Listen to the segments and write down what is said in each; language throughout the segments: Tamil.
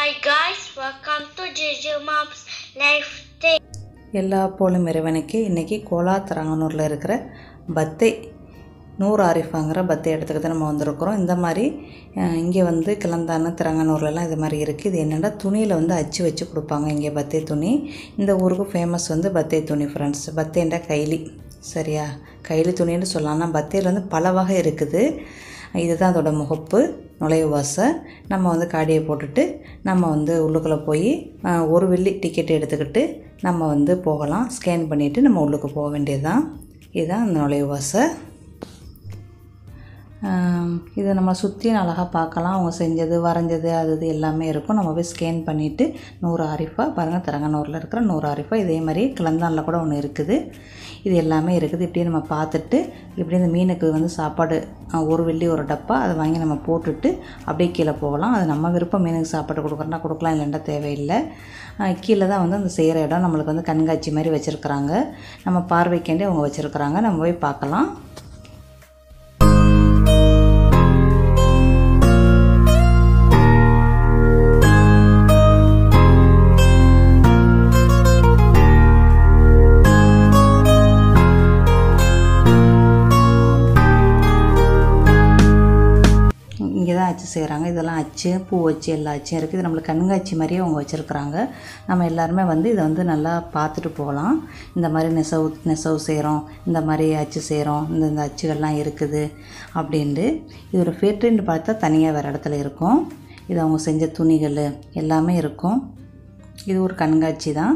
Hi guys, welcome to JJ Mom's Life Day. எல்லா போலும் இறைவனுக்கு இன்றைக்கி கோலாத்தரங்கனூரில் இருக்கிற பத்தை நூறு ஆரிஃபாங்கிற பத்தை இடத்துக்கு தான் நம்ம வந்திருக்கிறோம் இந்த மாதிரி இங்கே வந்து கிளந்தான திரங்கனூர்லலாம் இது மாதிரி இருக்குது இது என்னென்னா துணியில் வந்து அச்சு வச்சு கொடுப்பாங்க இங்கே பத்தை துணி இந்த ஊருக்கு ஃபேமஸ் வந்து பத்தை துணி ஃப்ரெண்ட்ஸ் பத்தைன்ற கைலி சரியா கைலி துணின்னு சொல்லலாம் ஆனால் பத்தையில் வந்து பல வகை இருக்குது இதுதான் அதோட முகப்பு நுழைவு வாசல் நம்ம வந்து காடியை போட்டுட்டு நம்ம வந்து உள்ளுக்குள்ளே போய் அஹ், ஒரு வெள்ளி டிக்கெட் எடுத்துக்கிட்டு நம்ம வந்து போகலாம் ஸ்கேன் பண்ணிவிட்டு நம்ம உள்ளுக்கு போக வேண்டியது தான் இதுதான் அந்த நுழைவு வாசல் ஆம், இதை நம்ம சுற்றியும் அழகாக பார்க்கலாம் அவங்க செஞ்சது வரைஞ்சது அது இது எல்லாமே இருக்கும் நம்ம போய் ஸ்கேன் பண்ணிவிட்டு நூறு ஆரிஃபா பாருங்கள் திரங்கனூரில் இருக்கிற நூறு ஆரிஃபா இதே மாதிரி கிளந்தானில் கூட ஒன்று இருக்குது இது எல்லாமே இருக்குது இப்படியே நம்ம பார்த்துட்டு இப்படி இந்த மீனுக்கு வந்து சாப்பாடு ஆ, ஒரு வெள்ளி ஒரு டப்பா அதை வாங்கி நம்ம போட்டுட்டு அப்படியே கீழே போகலாம் அது நம்ம விருப்பம் மீனுக்கு சாப்பாடு கொடுக்குறோன்னா கொடுக்கலாம் இல்லைன்னா தேவையில்லை ஆ, கீழே தான் வந்து அந்த செய்கிற இடம் நம்மளுக்கு வந்து கண்காட்சி மாதிரி வச்சுருக்குறாங்க நம்ம பார்வைக்கேண்டே அவங்க வச்சுருக்குறாங்க நம்ம போய் பார்க்கலாம் இங்கே தான் அச்சு செய்கிறாங்க இதெல்லாம் அச்சு பூ வச்சு எல்லா அச்சும் இருக்குது இது நம்மளுக்கு கண்காட்சி மாதிரியே அவங்க வச்சுருக்குறாங்க நம்ம எல்லாருமே வந்து இதை வந்து நல்லா பார்த்துட்டு போகலாம் இந்த மாதிரி நெசவு நெசவு செய்கிறோம் இந்த மாதிரி அச்சு செய்கிறோம் இந்த இந்த அச்சுகள்லாம் இருக்குது அப்படின்ட்டு இது ஒரு ஃபேக்ட்ரின்னு பார்த்தா தனியாக வேறு இடத்துல இருக்கும் இது அவங்க செஞ்ச துணிகள் எல்லாமே இருக்கும் இது ஒரு கண்காட்சி தான்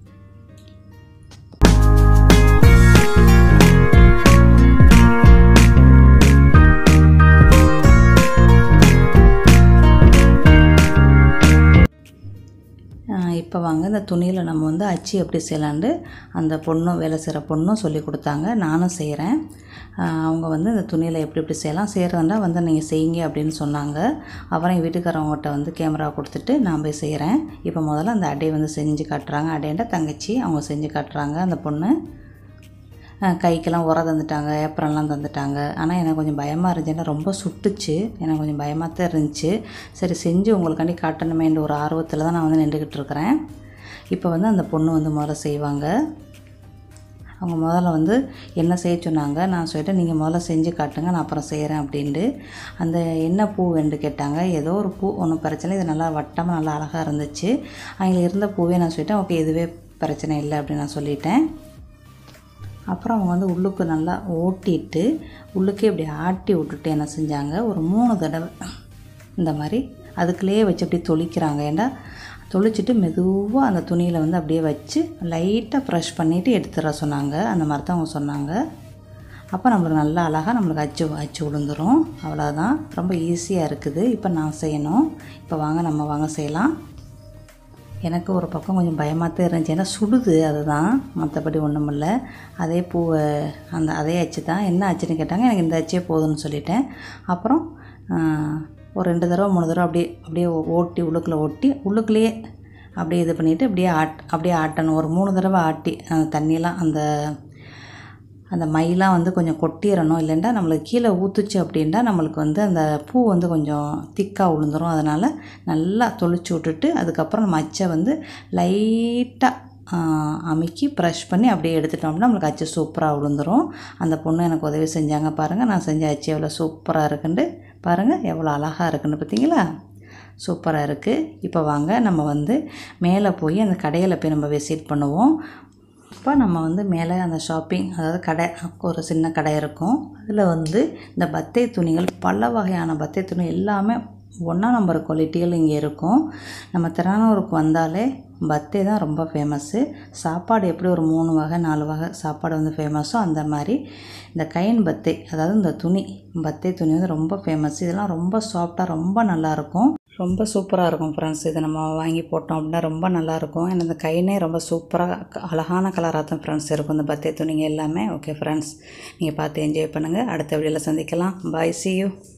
இப்போ வாங்க இந்த துணியில் நம்ம வந்து அச்சு எப்படி செய்யலான்ட்டு அந்த பொண்ணும் வேலை செய்கிற பொண்ணும் சொல்லி கொடுத்தாங்க நானும் செய்கிறேன் அவங்க வந்து இந்த துணியில் எப்படி எப்படி செய்யலாம் செய்கிறதா வந்து நீங்கள் செய்யுங்க அப்படின்னு சொன்னாங்க அப்புறம் எங்கள் வீட்டுக்காரவங்ககிட்ட வந்து கேமரா கொடுத்துட்டு நான் போய் செய்கிறேன் இப்போ முதல்ல அந்த அடையை வந்து செஞ்சு காட்டுறாங்க அடையண்ட தங்கச்சி அவங்க செஞ்சு காட்டுறாங்க அந்த பொண்ணு அஹ் கைக்கெல்லாம் உரம் தந்துட்டாங்க ஏப்ரம்லாம் தந்துட்டாங்க ஆனால் எனக்கு கொஞ்சம் பயமாக இருந்துச்சு ஏன்னா ரொம்ப சுட்டுச்சு எனக்கு கொஞ்சம் பயமாக தான் இருந்துச்சு சரி செஞ்சு உங்களுக்காண்டி காட்டணுமேன்ற ஒரு ஆர்வத்தில் தான் நான் வந்து நின்றுக்கிட்டு இருக்கிறேன் இப்போ வந்து அந்த பொண்ணு வந்து முதல்ல செய்வாங்க அவங்க முதல்ல வந்து என்ன செய்ய சொன்னாங்க நான் சொல்லிட்டேன் நீங்கள் முதல்ல செஞ்சு காட்டுங்க நான் அப்புறம் செய்கிறேன் அப்படின்ட்டு அந்த என்ன பூ வேண்டு கேட்டாங்க ஏதோ ஒரு பூ ஒன்றும் பிரச்சனை இல்லை. இது நல்லா வட்டமாக நல்லா அழகாக இருந்துச்சு அவங்களுக்கு இருந்த பூவே நான் சொல்லிட்டேன் ஓகே இதுவே பிரச்சனை இல்லை அப்படின்னு நான் சொல்லிட்டேன் அப்புறம் அவங்க வந்து உள்ளுக்கு நல்லா ஓட்டிட்டு உள்ளுக்கே இப்படி ஆட்டி விட்டுட்டு என்ன செஞ்சாங்க ஒரு மூணு தடவை இந்த மாதிரி அதுக்குள்ளேயே வச்சு அப்படியே தொளிக்கிறாங்க ஏன்டா தொளிச்சிட்டு மெதுவாக அந்த துணியில் வந்து அப்படியே வச்சு லைட்டாக ப்ரெஷ் பண்ணிவிட்டு எடுத்துட சொன்னாங்க அந்த மாதிரி தான் அவங்க சொன்னாங்க அப்போ நம்மளுக்கு நல்லா அழகாக நம்மளுக்கு அச்சு அச்சு விழுந்துரும் அவ்வளோதான் ரொம்ப ஈஸியாக இருக்குது இப்போ நான் செய்யணும் இப்போ வாங்க நம்ம வாங்க செய்யலாம் எனக்கு ஒரு பக்கம் கொஞ்சம் பயமாக தான் இருந்துச்சு ஏன்னா சுடுது அதுதான் மற்றபடி ஒன்றும் இல்லை அதே பூவை அந்த அதே அச்சு தான் என்ன அச்சுன்னு கேட்டாங்க எனக்கு இந்த அச்சே போதும்னு சொல்லிட்டேன் அப்புறம் ஆஹ், ஒரு ரெண்டு தடவை மூணு தடவை அப்படியே அப்படியே ஓட்டி உள்ளுக்குள்ளே ஓட்டி உள்ளுக்குள்ளேயே அப்படியே இது பண்ணிவிட்டு அப்படியே ஆட் அப்படியே ஆட்டணும் ஒரு மூணு தடவை ஆட்டி அந்த தண்ணியெல்லாம் அந்த அந்த மைலாம் வந்து கொஞ்சம் கொட்டிடணும் இல்லைன்னா நம்மளுக்கு கீழே ஊற்றுச்சு அப்படின்னா நம்மளுக்கு வந்து அந்த பூ வந்து கொஞ்சம் திக்காக விழுந்துரும் அதனால் நல்லா தொளிச்சு விட்டுட்டு அதுக்கப்புறம் நம்ம அச்சை வந்து லைட்டாக அமுக்கி ப்ரஷ் பண்ணி அப்படியே எடுத்துட்டோம்னா நம்மளுக்கு அச்சு சூப்பராக விழுந்துரும் அந்த பொண்ணு எனக்கு உதவி செஞ்சாங்க பாருங்கள் நான் செஞ்ச அச்சு எவ்வளோ சூப்பராக இருக்குன்ட்டு பாருங்கள் எவ்வளோ அழகாக இருக்குன்னு பார்த்தீங்களா சூப்பராக இருக்குது இப்போ வாங்க நம்ம வந்து மேலே போய் அந்த கடையில் போய் நம்ம விசிட் பண்ணுவோம் இப்போ நம்ம வந்து மேலே அந்த ஷாப்பிங் அதாவது கடை ஒரு சின்ன கடை இருக்கும் அதில் வந்து இந்த பத்தை துணிகள் பல வகையான பத்தை துணி எல்லாமே ஒன்றா நம்பர் குவாலிட்டிகள் இங்கே இருக்கும் நம்ம திருநானூருக்கு வந்தாலே பத்தை தான் ரொம்ப ஃபேமஸ்ஸு சாப்பாடு எப்படி ஒரு மூணு வகை நாலு வகை சாப்பாடு வந்து ஃபேமஸோ அந்த மாதிரி இந்த கைன் பத்தை அதாவது இந்த துணி பத்தை துணி வந்து ரொம்ப ஃபேமஸ் இதெல்லாம் ரொம்ப சாஃப்டாக ரொம்ப நல்லாயிருக்கும் ரொம்ப சூப்பராக இருக்கும் ஃப்ரெண்ட்ஸ் இதை நம்ம வாங்கி போட்டோம் அப்படின்னா ரொம்ப நல்லாயிருக்கும் ஏன்னா இந்த கைனே ரொம்ப சூப்பராக அழகான கலராக தான் ஃப்ரெண்ட்ஸ் இருக்கும் இந்த பத்தை துணிங்க எல்லாமே ஓகே ஃப்ரெண்ட்ஸ் நீங்கள் பார்த்து என்ஜாய் பண்ணுங்கள் அடுத்த வீடியோவில் சந்திக்கலாம் பாய் see you